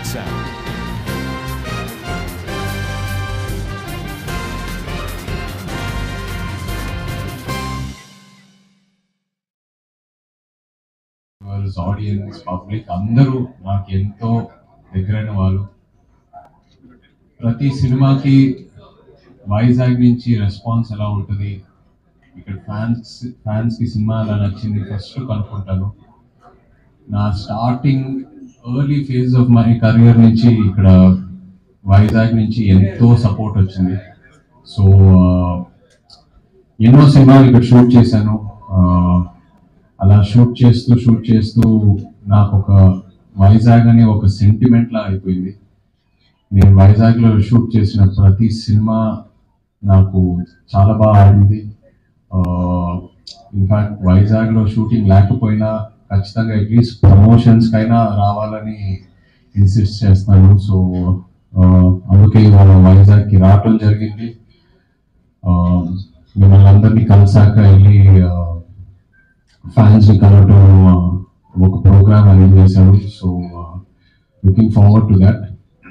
sound. వాళ్ళ audience public అందరూ నాకు ఎంతో దగ్గరైన వాళ్ళు ప్రతి సినిమాకి వైజాగ్ నుంచి రెస్పాన్స్ ఎలా ఉంటుంది ఇక్కడ ఫ్యాన్స్ ఫ్యాన్స్ కి సినిమా ఎలా నచ్చింది ఫస్ట్ కనుక్కుంటాను నా starting early phase of my career నుంచి ఇక్కడ వైజాగ్ నుంచి ఎంతో సపోర్ట్ వచ్చింది సో ఎన్నో సినిమాలు ఇక్కడ షూట్ చేశాను ఆ, అలా షూట్ చేస్తూ షూట్ చేస్తూ నాకు ఒక వైజాగ్ అనే ఒక సెంటిమెంట్ లా అయిపోయింది నేను వైజాగ్ లో షూట్ చేసిన ప్రతి సినిమా నాకు చాలా బాగా ఆడింది ఇన్ఫాక్ట్ వైజాగ్ లో షూటింగ్ లేకపోయినా ఖచ్చితంగా అట్లీస్ట్ ప్రమోషన్స్ కైనా రావాలని ఇన్సిస్ట్ చేస్తాను సో అందుకే ఇవాళ వైజాగ్కి రావటం జరిగింది ఆ, మిమ్మల్ని అందరినీ కలిసాక వెళ్ళి ఫ్యాన్స్ ని కలవటం ఆ, ఒక ప్రోగ్రామ్ అరేంజ్ చేశాడు so looking forward to that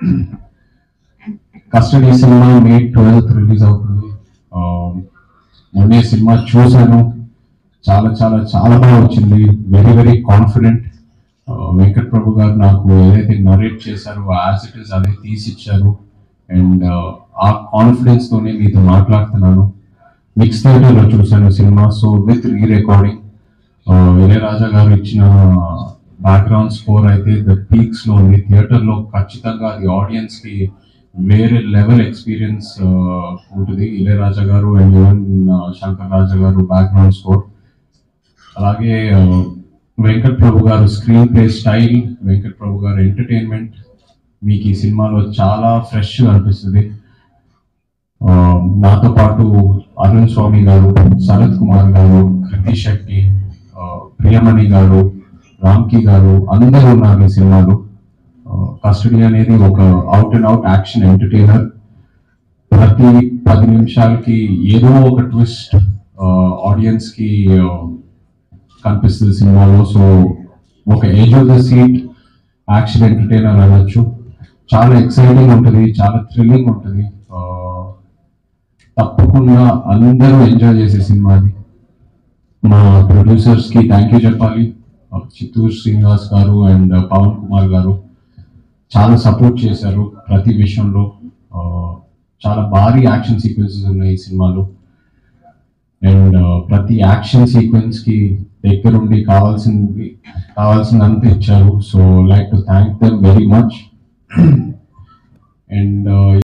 custody cinema May twelfth release అవుతుంది ఆ, మొన్నే సినిమా చూశాను చాలా చాలా చాలా బాగా వచ్చింది very very confident Venkat Prabhu garu నాకు ఏదైతే నరేట్ చేశారో యాజ్ ఇట్ ఇస్ అదే తీసిచ్చారు అండ్ ఆ కాన్ఫిడెన్స్ తోనే మీతో మాట్లాడుతున్నాను మిక్స్ థియేటర్ లో చూశాను cinema so with re recording Ilaiyaraaja garu ఇచ్చిన బ్యాక్గ్రౌండ్ స్కోర్ అయితే ద పీక్స్ లో ఉంది థియేటర్ లో ఖచ్చితంగా అది ఆడియన్స్ కి వేరే లెవెల్ ఎక్స్పీరియన్స్ ఉంటుంది ఇళయరాజా గారు అండ్ ఈవెన్ శంకర్ రాజా గారు బ్యాక్గ్రౌండ్ స్కోర్ అలాగే ఆ, Venkat Prabhu garu screenplay style Venkat Prabhu garu entertainment మీకు ఈ సినిమాలో చాలా ఫ్రెష్ అనిపిస్తుంది ఆ, నాతో పాటు అరుణ్ స్వామి గారు శరత్ కుమార్ గారు కృతి శెట్టి ఆ, ప్రియమణి గారు రామ్కి గారు అందరూ ఉన్నారు ఈ సినిమాలో కస్టడీ అనేది ఒక out and out action entertainer ప్రతి పది నిమిషాలకి ఏదో ఒక ట్విస్ట్ ఆడియన్స్ కి ఆ, కనిపిస్తుంది సినిమాలో సో ఒక edge of the seat action entertainer అనొచ్చు చాలా ఎక్సైటింగ్ ఉంటుంది చాలా థ్రిల్లింగ్ ఉంటుంది ఆ, తప్పకుండా అందరూ ఎంజాయ్ చేసే సినిమా అది మా ప్రొడ్యూసర్స్ కి థ్యాంక్ యూ చెప్పాలి ఆ, చిత్తూరు శ్రీనివాస్ గారు అండ్ పవన్ కుమార్ గారు చాలా సపోర్ట్ చేశారు ప్రతి విషయంలో ఆ, చాలా భారీ యాక్షన్ సీక్వెన్సెస్ ఉన్నాయి ఈ సినిమాలో అండ్ ప్రతి యాక్షన్ సీక్వెన్స్ కి దగ్గరుండి కావాల్సింది కావాల్సినంత ఇచ్చారు so like to thank them very much and